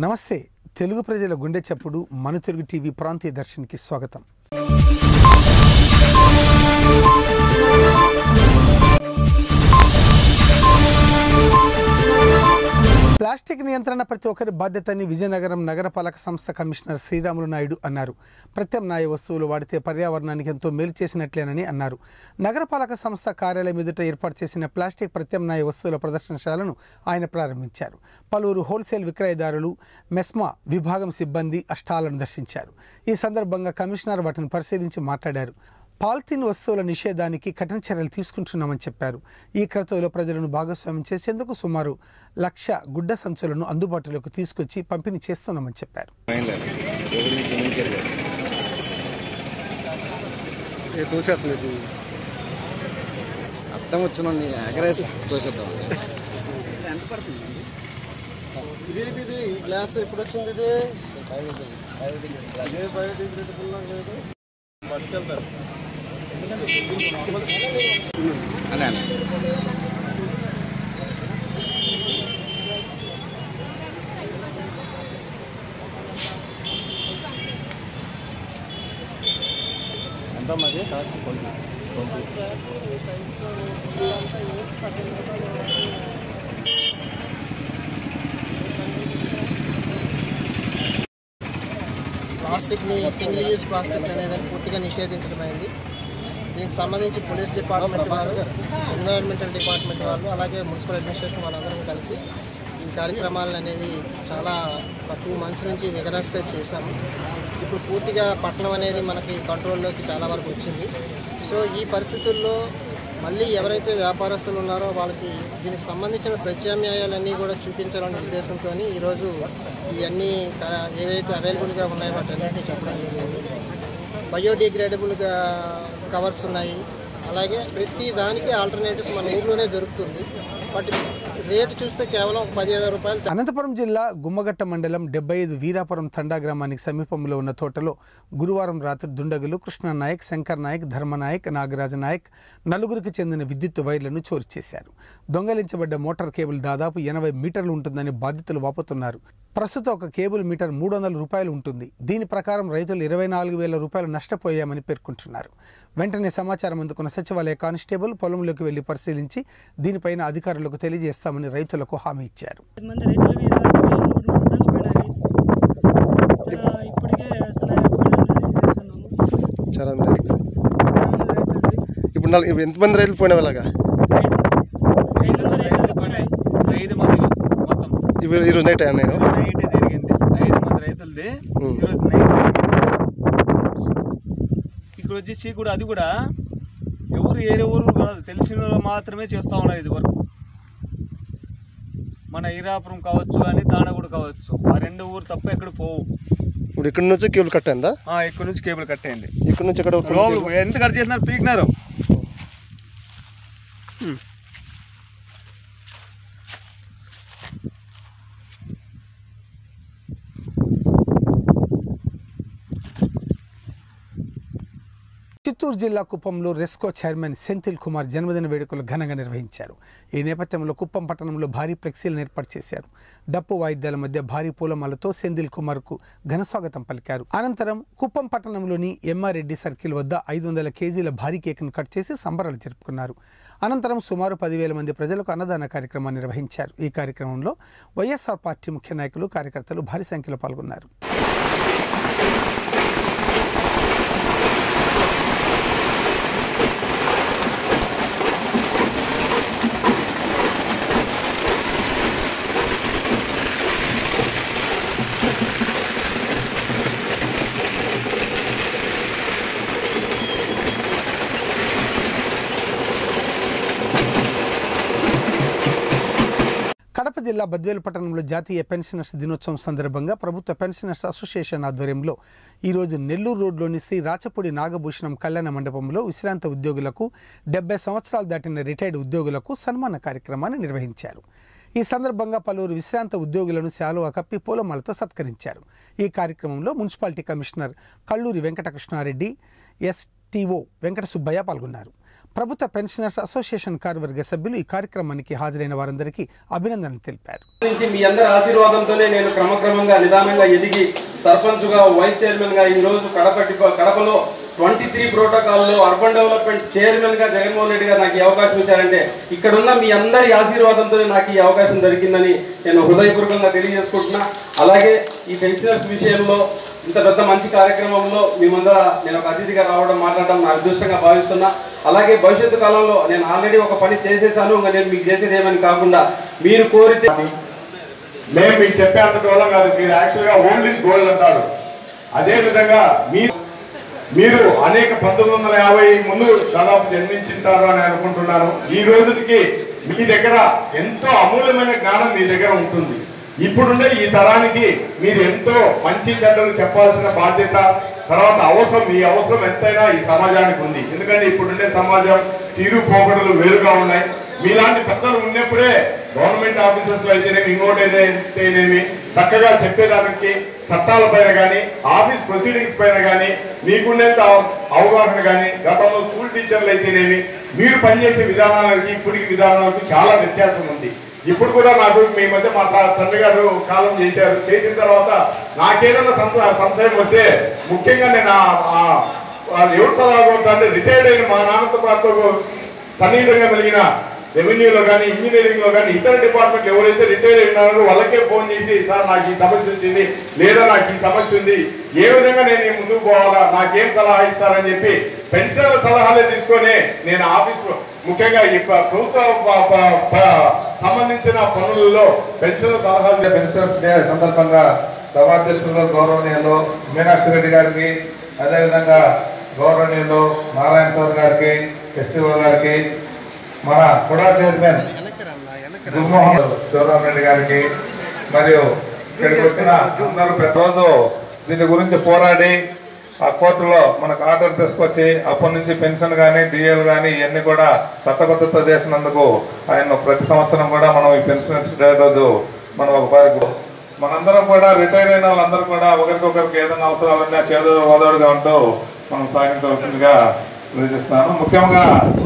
నమస్తే తెలుగు ప్రజల గుండె చప్పుడు మన తెలుగు టీవీ ప్రాంతీయ దర్శన్కి స్వాగతం ప్లాస్టిక్ నియంత్రణ ప్రతి ఒక్కరి బాధ్యతని విజయనగరం నగరపాలక సంస్థ కమిషనర్ శ్రీరాములు నాయుడు అన్నారు ప్రత్యామ్నాయ వస్తువులు వాడితే పర్యావరణానికి ఎంతో మేలు చేసినట్లేనని అన్నారు నగరపాలక సంస్థ కార్యాలయం ఎదుట ఏర్పాటు చేసిన ప్లాస్టిక్ ప్రత్యామ్నాయ వస్తువుల ప్రదర్శనశాలను ఆయన ప్రారంభించారు పలువురు హోల్సేల్ విక్రయదారులు మెస్మా విభాగం సిబ్బంది అష్టాలను దర్శించారు ఈ సందర్భంగా కమిషనర్ వాటిని పరిశీలించి మాట్లాడారు పాలిథిన్ వస్తువుల నిషేధానికి కఠిన చర్యలు తీసుకుంటున్నామని చెప్పారు ఈ క్రతువులో ప్రజలను భాగస్వామ్యం చేసేందుకు సుమారు లక్ష గుడ్డ సంచులను అందుబాటులోకి తీసుకొచ్చి పంపిణీ చేస్తున్నామని చెప్పారు తోసేస్తుంది అర్థం వచ్చిన ఎగరేసి తోసేద్దాం ఇది ఇది ఈ గ్లాస్ ఎప్పుడు వచ్చింది ఇది ఇదే బయోడిగ్రేడబుల్ నాకు లేదు పట్టుకెళ్తారు అనే అనే ఎంత మరి కాస్ట్ ప్లాస్టిక్ని సింగిల్ యూజ్ ప్లాస్టిక్ అనేది పూర్తిగా నిషేధించడమైంది దీనికి సంబంధించి పోలీస్ డిపార్ట్మెంట్ వాళ్ళు ఎన్విరాన్మెంటల్ డిపార్ట్మెంట్ వాళ్ళు అలాగే మున్సిపల్ అడ్మినిస్ట్రేషన్ వాళ్ళందరం కలిసి ఈ కార్యక్రమాలను అనేవి చాలా ఒక టూ మంత్స్ నుంచి విగరస్గా చేశాము ఇప్పుడు పూర్తిగా పట్టణం అనేది మనకి కంట్రోల్లోకి చాలా వరకు వచ్చింది సో ఈ పరిస్థితుల్లో మళ్ళీ ఎవరైతే వ్యాపారస్తులు ఉన్నారో వాళ్ళకి దీనికి సంబంధించిన ప్రత్యామ్నాయాలన్నీ కూడా చూపించాలనే ఉద్దేశంతో ఈరోజు ఇవన్నీ క- ఏవైతే అవైలబుల్గా ఉన్నాయో వాటన్నిటిని చెప్పడం జరిగింది బయోడిగ్రేడబుల్గా కవర్స్ ఉన్నాయి అలాగే ప్రతి దానికి ఆల్టర్నేటివ్స్ మన ఊర్లోనే దొరుకుతుంది బట్ రేటు చూస్తే కేవలం ఒక పది ఇరవై రూపాయలు అనంతపురం జిల్లా గుమ్మగట్ట మండలం డెబ్బై ఐదు వీరాపురం తండా గ్రామానికి సమీపంలో ఉన్న తోటలో గురువారం రాత్రి దుండగులు కృష్ణ నాయక్ శంకర్ నాయక్ ధర్మనాయక్ నాగరాజ నాయక్ నలుగురికి చెందిన విద్యుత్ వైర్లను చోరీ చేశారు దొంగలించబడ్డ మోటార్ కేబుల్ దాదాపు ఎనభై మీటర్లు ఉంటుందని బాధితులు వాపోతున్నారు ప్రస్తుతం ఒక కేబుల్ మీటర్ మూడు వందల రూపాయలు ఉంటుంది దీని ప్రకారం రైతులు ఇరవై నాలుగు వేల రూపాయలు నష్టపోయామని పేర్కొంటున్నారు వెంటనే సమాచారం అందుకున్న సచివాలయ కానిస్టేబుల్ పొలంలోకి వెళ్లి పరిశీలించి దీనిపైన అధికారులకు తెలియజేస్తామని రైతులకు హామీ ఇచ్చారు మంది రైతుల మీద నూరు మూడు దాకా పోయినాయి చాలా ఇప్పటికే చాలా పోయినాయి చాలా మంది రైతులు చాలా మంది రైతులది ఇప్పుడు నాలుగు ఇప్పుడు ఎంతమంది రైతులు పోయిన వాళ్ళగా ఐదు వందల రైతులు పోయినాయి ఐదు మంది మొత్తం ఇవి ఈరోజు నైట్ అయ్యా నేను నైట్ జరిగింది ఐదు మంది రైతులది ఉం. ఈరోజు నైట్ ఇక్కడ వచ్చేసి కూడా అది కూడా ఎవరు ఏరే ఊరు కాదు తెలిసిన వాళ్ళు మాత్రమే చేస్తూ ఉన్నారు ఇది వరకు మన ఈరాపురం కావచ్చు అని తాడగూడ కావచ్చు ఆ రెండు ఊరు తప్ప ఎక్కడ పోవు ఇప్పుడు ఇక్కడ నుంచి కేబుల్ కట్ అయిందా ఆ, ఇక్కడ నుంచి కేబుల్ కట్టేయండి ఇక్కడ నుంచి ఎక్కడ వరకు లోపల ఎంత కట్ చేసినారు పీకినారు చిత్తూరు జిల్లా కుప్పంలో రెస్కో చైర్మన్ సెంథిల్ కుమార్ జన్మదిన వేడుకలు ఘనంగా నిర్వహించారు ఈ నేపథ్యంలో కుప్పం పట్టణంలో భారీ ఫ్లెక్సీలను ఏర్పాటు చేశారు డప్పు వాయిద్యాల మధ్య భారీ పూలమాలతో సెంథిల్ కుమార్కు ఘన స్వాగతం పలికారు అనంతరం కుప్పం పట్టణంలోని ఎంఆర్రెడ్డి సర్కిల్ వద్ద ఐదు వందల కేజీల భారీ కేక్ను కట్ చేసి సంబరాలు జరుపుకున్నారు అనంతరం సుమారు పదివేల మంది ప్రజలకు అన్నదాన కార్యక్రమాన్ని నిర్వహించారు ఈ కార్యక్రమంలో వైఎస్ఆర్ పార్టీ ముఖ్య నాయకులు కార్యకర్తలు భారీ సంఖ్యలో పాల్గొన్నారు కడప జిల్లా బద్వేలు పట్టణంలో జాతీయ పెన్షనర్స్ దినోత్సవం సందర్భంగా ప్రభుత్వ పెన్షనర్స్ అసోసియేషన్ ఆధ్వర్యంలో ఈరోజు నెల్లూరు రోడ్లోని శ్రీ రాచపూడి నాగభూషణం కళ్యాణ మండపంలో విశ్రాంత ఉద్యోగులకు డెబ్బై సంవత్సరాలు దాటిన రిటైర్డ్ ఉద్యోగులకు సన్మాన కార్యక్రమాన్ని నిర్వహించారు ఈ సందర్భంగా పలువురు విశ్రాంత ఉద్యోగులను శాలువా కప్పి పూలమాలతో సత్కరించారు ఈ కార్యక్రమంలో municipality commissioner Kalluri Venkatakrishnareddy STO Venkata Subbaiah పాల్గొన్నారు ప్రభుత్వ పెన్షనర్స్ అసోసియేషన్ కార్యవర్గ సభ్యులు ఈ కార్యక్రమానికి హాజరైన వారందరికీ అభినందనలు తెలిపారు నుంచి మీ అందరి ఆశీర్వాదంతోనే నేను క్రమక్రమంగా నిదానంగా ఎదిగి సర్పంచ్గా వైస్ చైర్మన్గా ఈ రోజు కడప డిపో- కడపలో ట్వంటీ త్రీ ప్రోటోకాల్లో అర్బన్ డెవలప్మెంట్ చైర్మన్గా జగన్మోహన్ రెడ్డి గారు నాకు ఈ అవకాశం ఇచ్చారంటే ఇక్కడున్న మీ అందరి ఆశీర్వాదంతోనే నాకు ఈ అవకాశం దొరికిందని నేను హృదయపూర్వకంగా తెలియజేసుకుంటున్నా అలాగే ఈ పెన్షనర్స్ విషయంలో ఇంత పెద్ద మంచి కార్యక్రమంలో మీ ముందర నేను ఒక అతిథిగా రావడం మాట్లాడడం నా అదృష్టంగా భావిస్తున్నా అలాగే భవిష్యత్తు కాలంలో నేను ఆల్రెడీ ఒక పని చేసేసాను ఇంకా నేను మీకు చేసేది ఏమని కాకుండా మీరు కోరితే మేము మీకు చెప్పే అంత దూరం కాదు మీరు యాక్చువల్గా ఓల్డ్ ఇస్ గోల్డ్ అంటారు అదే విధంగా మీరు మీరు అనేక పంతొమ్మిది వందల యాభై ముందు దాదాపు జన్మించింటారు అని అనుకుంటున్నాను ఈ రోజుకి మీ దగ్గర ఎంతో అమూల్యమైన జ్ఞానం మీ దగ్గర ఉంటుంది ఇప్పుడుండే ఈ తరానికి మీరు ఎంతో మంచి చెడ్డలు చెప్పాల్సిన బాధ్యత తర్వాత అవసరం ఈ అవసరం ఎంతైనా ఈ సమాజానికి ఉంది ఎందుకంటే ఇప్పుడుండే సమాజం తీరు పోకడలు వేరుగా ఉన్నాయి మీలాంటి పెద్దలు ఉన్నప్పుడే గవర్నమెంట్ ఆఫీసర్స్ లో అయితేనేమి ఇంకోటి అయితేనేమి చక్కగా చెప్పేదానికి చట్టాల పైన కానీ ఆఫీస్ ప్రొసీడింగ్స్ పైన కానీ మీకున్నంత అవగాహన కానీ గతంలో స్కూల్ టీచర్లు అయితేనేమి మీరు పనిచేసే విధానాలకి ఇప్పటికి విధానాలకు చాలా వ్యత్యాసం ఉంది ఇప్పుడు కూడా నాకు మీ మధ్య మా తా- తండ్రి గారు కాలం చేశారు చేసిన తర్వాత నాకేదైనా సంశ- సంశయం వస్తే ముఖ్యంగా నేను ఆ- ఆ- ఆ ఎవరు సలహా కోరుతానంటే రిటైర్డ్ అయిన మా నాన్నతో పాటు సన్నిహితంగా మెలిగిన రెవెన్యూలో కానీ ఇంజనీరింగ్ లో కానీ ఇతర డిపార్ట్మెంట్ ఎవరైతే రిటైర్ అయినారో వాళ్ళకే ఫోన్ చేసి సార్ నాకు ఈ సమస్య వచ్చింది లేదా నాకు ఈ సమస్య ఉంది ఏ విధంగా నేను ఈ ముందుకు పోవాలా నాకేం సలహా ఇస్తారని చెప్పి పెన్షన్ల సలహాలే తీసుకొని నేను ఆఫీస్ ముఖ్యంగా ఈ ప్ర- ప్రభుత్వ ప- ప- ప- సంబంధించిన పనులలో పెన్షన్ సలహాలు పెన్షనర్స్ డే సందర్భంగా సభాధ్యక్షులు గౌరవనీయులు మీనాక్షి రెడ్డి గారికి అదేవిధంగా గౌరవనీయులు నారాయణ సార్ గారికి ఎస్టీఓ గారికి మన కుడా చైర్మన్ జగన్మోహన్ శివరామ్ రెడ్డి గారికి మరియు ఇక్కడికి వచ్చిన అందరూ పెద్ద రోజు దీని గురించి పోరాడి ఆ కోర్టులో మనకు ఆర్డర్ తీసుకొచ్చి అప్పటి నుంచి పెన్షన్ కానీ డిఎల్ కానీ ఇవన్నీ కూడా చట్టబద్ధత చేసినందుకు ఆయన ప్రతి సంవత్సరం కూడా మనం ఈ పెన్షనర్స్ డే రోజు మనం ఒక పరి- మనందరం కూడా రిటైర్ అయిన వాళ్ళందరూ కూడా ఒకరికొకరికి ఏదైనా అవసరాలు ఉన్నా చేదు ఓదాడుగా ఉంటూ మనం సాగించవలసిందిగా సూచిస్తున్నాను ముఖ్యంగా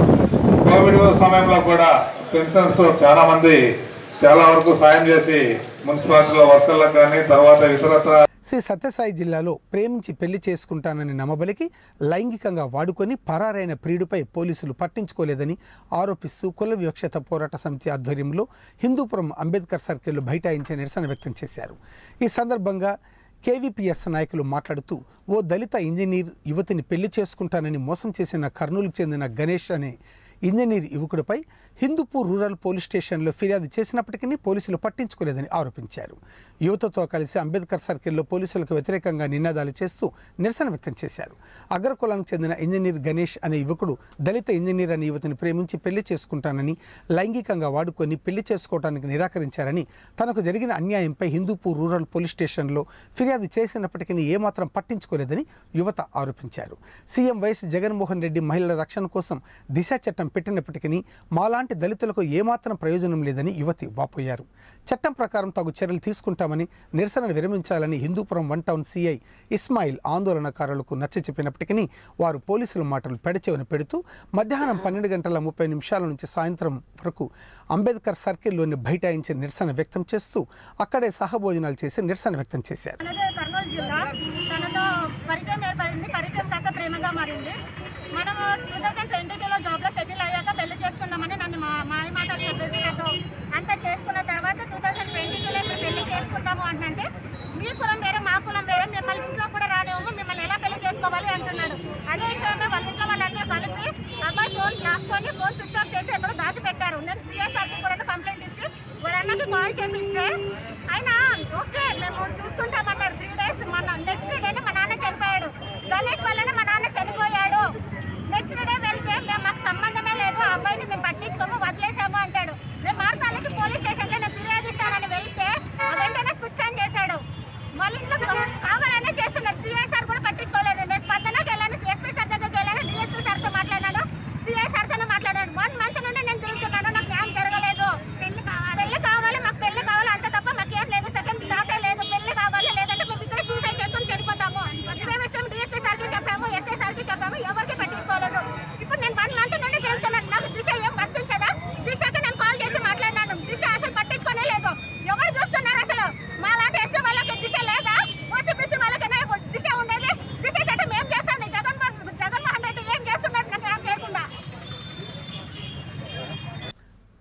కోవిడ్ సమయంలో కూడా పెన్షన్స్ చాలా మంది చాలా వరకు సాయం చేసి మున్సిపాలిటీలో వర్కర్లకు కానీ తర్వాత ఇతరత్ర శ్రీ సత్యసాయి జిల్లాలో ప్రేమించి పెళ్లి చేసుకుంటానని నమ్మబలికి లైంగికంగా వాడుకొని పరారైన ప్రియుడిపై పోలీసులు పట్టించుకోలేదని ఆరోపిస్తూ కుల వివక్షత పోరాట సమితి ఆధ్వర్యంలో హిందూపురం అంబేద్కర్ సర్కిల్లో బైఠాయించే నిరసన వ్యక్తం చేశారు ఈ సందర్భంగా కేవీపీఎస్ నాయకులు మాట్లాడుతూ ఓ దళిత ఇంజనీర్ యువతిని పెళ్లి చేసుకుంటానని మోసం చేసిన కర్నూలుకు చెందిన గణేష్ అనే ఇంజనీర్ యువకుడిపై హిందూపూర్ రూరల్ పోలీస్ స్టేషన్లో ఫిర్యాదు చేసినప్పటికీ పోలీసులు పట్టించుకోలేదని ఆరోపించారు యువతతో కలిసి అంబేద్కర్ సర్కిల్లో పోలీసులకు వ్యతిరేకంగా నినాదాలు చేస్తూ నిరసన వ్యక్తం చేశారు అగ్రకులానికి చెందిన ఇంజనీర్ గణేష్ అనే యువకుడు దళిత ఇంజనీర్ అనే యువతిని ప్రేమించి పెళ్లి చేసుకుంటానని లైంగికంగా వాడుకొని పెళ్లి చేసుకోవడానికి నిరాకరించారని తనకు జరిగిన అన్యాయంపై హిందూపూర్ రూరల్ పోలీస్ స్టేషన్లో ఫిర్యాదు చేసినప్పటికీ ఏమాత్రం పట్టించుకోలేదని యువత ఆరోపించారు సీఎం వైఎస్ జగన్మోహన్ రెడ్డి మహిళల రక్షణ కోసం దిశ చట్టం పెట్టినప్పటికీ మాలాంటి దళితులకు ఏమాత్రం ప్రయోజనం లేదని యువతి వాపోయారు చట్టం ప్రకారం తగు చర్యలు తీసుకుంటామని నిరసనను విరమించాలని Hindupuram one town CI Ismail ఆందోళనకారులకు నచ్చ చెప్పినప్పటికీ వారు పోలీసుల మాటలు పెడచెవిన పెడుతూ మధ్యాహ్నం పన్నెండు గంటల ముప్పై నిమిషాల నుంచి సాయంత్రం వరకు అంబేద్కర్ సర్కిల్లోని బైఠాయించి నిరసన వ్యక్తం చేస్తూ అక్కడే సహభోజనాలు చేసి నిరసన వ్యక్తం చేశారు తనదే కర్నూలు జిల్లా తనతో పరిచయం ఏర్పడింది పరిచయం కాక ప్రేమగా మారింది మనము టూ థౌజండ్ ట్వంటీ టూలో జాబ్లో సెటిల్ అయ్యాక పెళ్లి చేసుకుందామని నన్ను మా మాయ మాటలు చెప్పేసి నాతో అంతా చేసుకున్న తర్వాత టూ థౌజండ్ ట్వంటీ టూలో ఇప్పుడు పెళ్లి చేసుకుందాము అంటే మీ కులం వేరే మా కులం వేరే మిమ్మల్ని ఇంట్లో కూడా రానివ్వము మిమ్మల్ని ఎలా పెళ్లి చేసుకోవాలి అంటున్నాడు అదే విషయమే వాళ్ళ ఇంట్లో వాళ్ళందరూ కలిపి అబ్బాయి ఫోన్ లాక్కొని ఫోన్ స్విచ్ ఆఫ్ చేసి ఎక్కడో దాచిపెట్టారు నేను సిఎస్ఆర్కి కూడా కంప్లైంట్ ఇచ్చి వాళ్ళ అన్నకి కాల్ చేపిస్తే ఆయన ఓకే మేము చూసుకుంటామన్నాడు త్రీ డేస్ మన నెక్స్ట్ డేనే మా నాన్న చనిపోయాడు గణేష్ వల్లనే మా నాన్న చనిపోయాడు నెక్స్ట్ డే వెళ్తే మేము మాకు సంబంధమే లేదు ఆ అబ్బాయిని మేము పట్టించుకోము వదిలేసాము అంటాడు నేను మార్తాలకి పోలీస్ స్టేషన్లో నేను ఫిర్యాదు ఇస్తానని వెళ్తే ఆ వెంటనే స్విచ్ ఆన్ చేశాడు వాళ్ళ ఇంట్లో కావాలనే చేస్తున్నారు సిఐ సార్ కూడా పట్టించుకోలేదు నేను స్పందనకి వెళ్ళాను ఎస్పీ సార్ దగ్గరికి వెళ్ళాను డిఎస్పీ సార్తో మాట్లాడాను సిఐ సార్తో మాట్లాడాను వన్ మంత్ నుండి నేను తిరుగుతున్నాను నాకు న్యాయం జరగలేదు పెళ్లి కావాలి పెళ్లి కావాలి మాకు పెళ్లి కావాలి అంత తప్ప మాకు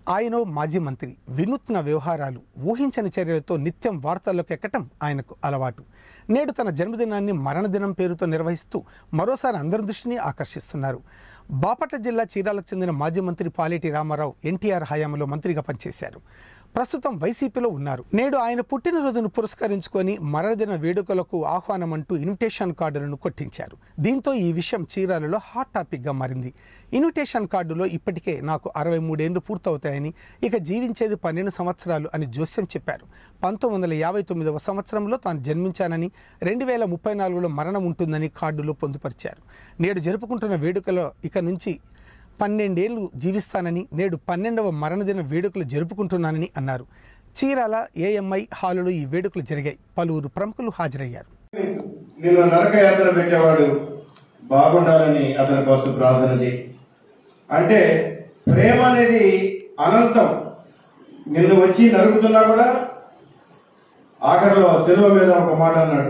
ఆయన మాజీ మంత్రి వినూత్న వ్యవహారాలు ఊహించని చర్యలతో నిత్యం వార్తల్లోకి ఎక్కటం ఆయనకు అలవాటు నేడు తన జన్మదినాన్ని మరణదినం పేరుతో నిర్వహిస్తూ మరోసారి అందరి దృష్టిని ఆకర్షిస్తున్నారు బాపట్ల జిల్లా చీరాలకు చెందిన మాజీ మంత్రి పాలేటి రామారావు ఎన్టీఆర్ హయాంలో మంత్రిగా పనిచేశారు ప్రస్తుతం వైసీపీలో ఉన్నారు నేడు ఆయన పుట్టినరోజును పురస్కరించుకొని మరణదిన వేడుకలకు ఆహ్వానం అంటూ ఇన్విటేషన్ కార్డులను కొట్టించారు దీంతో ఈ విషయం చీరాలలో హాట్ టాపిక్గా మారింది ఇన్విటేషన్ కార్డులో ఇప్పటికే నాకు అరవై మూడేళ్లు పూర్తవుతాయని ఇక జీవించేది పన్నెండు సంవత్సరాలు అని జోస్యం చెప్పారు పంతొమ్మిది వందల యాభై తొమ్మిదవ సంవత్సరంలో తాను జన్మించానని రెండు వేల ముప్పై నాలుగులో మరణం ఉంటుందని కార్డులో పొందుపరిచారు నేడు జరుపుకుంటున్న వేడుకలో ఇక నుంచి పన్నెండేళ్లు జీవిస్తానని నేడు పన్నెండవ మరణదిన వేడుకలు జరుపుకుంటున్నానని అన్నారు చీరాల ఏఎంఐ హాలులో ఈ వేడుకలు జరిగాయి పలువురు ప్రముఖులు హాజరయ్యారు నిన్ను నరక యాత్ర పెట్టేవాడు బాగుండాలని అతని కోసం ప్రార్థన చేయి అంటే ప్రేమ అనేది అనంతం నిన్ను వచ్చి నరుకుతున్నా కూడా ఆఖరిలో సెలవు మీద ఒక మాట అన్నాడు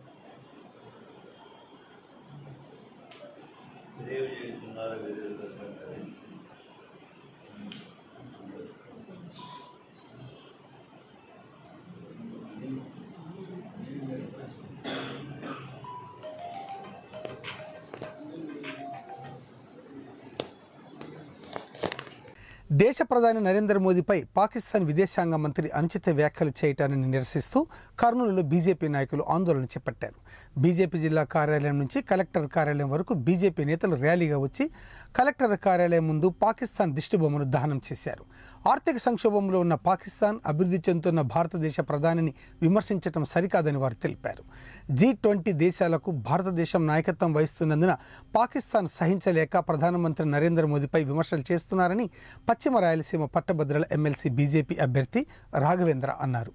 దేశ ప్రధాని నరేంద్ర మోదీపై పాకిస్తాన్ విదేశాంగ మంత్రి అనుచిత వ్యాఖ్యలు చేయటాన్ని నిరసిస్తూ కర్నూలులో బీజేపీ నాయకులు ఆందోళన చేపట్టారు బీజేపీ జిల్లా కార్యాలయం నుంచి కలెక్టర్ కార్యాలయం వరకు బీజేపీ నేతలు ర్యాలీగా వచ్చి కలెక్టర్ కార్యాలయం ముందు పాకిస్తాన్ దిష్టిబొమ్మను దహనం చేశారు ఆర్థిక సంక్షోభంలో ఉన్న పాకిస్తాన్ అభివృద్ధి చెందుతున్న భారతదేశ ప్రధానిని విమర్శించడం సరికాదని వారు తెలిపారు జీ ట్వంటీ దేశాలకు భారతదేశం నాయకత్వం వహిస్తున్నందున పాకిస్తాన్ సహించలేక ప్రధానమంత్రి నరేంద్ర మోదీపై విమర్శలు చేస్తున్నారని పశ్చిమ రాయలసీమ పట్టభద్రుల ఎమ్మెల్సీ బీజేపీ అభ్యర్థి రాఘవేంద్ర అన్నారు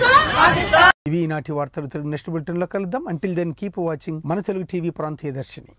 ఇవి ఈనాటి వార్తలు తెలుగు నెక్స్ట్ బులెటిన్లో కలుద్దాం అంటిల్ దెన్ కీప్ వాచింగ్ మన తెలుగు టీవీ ప్రాంతీయ దర్శిని